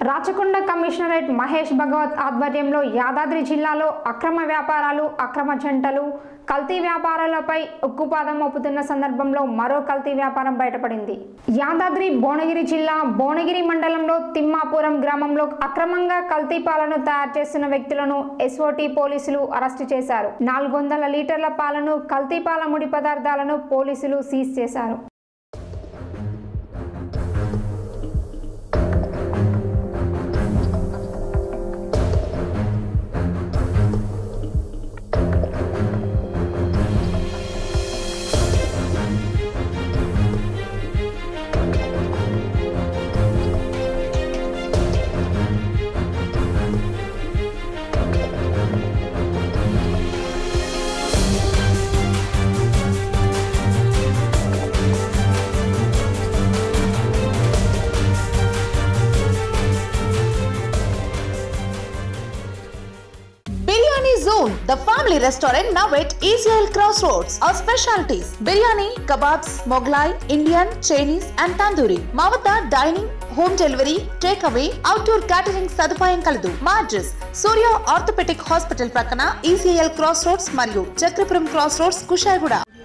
Rachakonda commissionerate Mahesh భగవత్ ఆధ్వర్యంలో యాదాద్రి జిల్లాలో అక్రమ వ్యాపారాలు అక్రమ జంటలు కల్తీ వ్యాపారాలపై ఉక్కుపాదం మోపుతున్న సందర్భంలో మరో కల్తీ వ్యాపారం బయటపడింది యాదాద్రి భువనగిరి జిల్లా భువనగిరి మండలంలో తిమ్మాపురం గ్రామంలో అక్రమంగా కల్తీ పాలను తయారు చేస్తున్న వ్యక్తులను ఎస్ఓటి పోలీసులు అరెస్టు చేశారు నాలుగు వందల లీటర్ల పాలను కల్తీ పాల ముడి పదార్థాలను పోలీసులు సీజ్ చేశారు Biryani Zone, the family restaurant now at Israel Crossroads. Our specialties biryani, kebabs, Moglai, Indian, Chinese, and tandoori. మా వద్ద dining home delivery take away outdoor catering సదుపాయం కలదు మా అడ్రస్ సూర్య ఆర్థోపెటిక్ హాస్పిటల్ ప్రక్కన ఈసీఎల్ క్రాస్ రోడ్స్ మరియు Chakrapuram cross roads Kushaiguda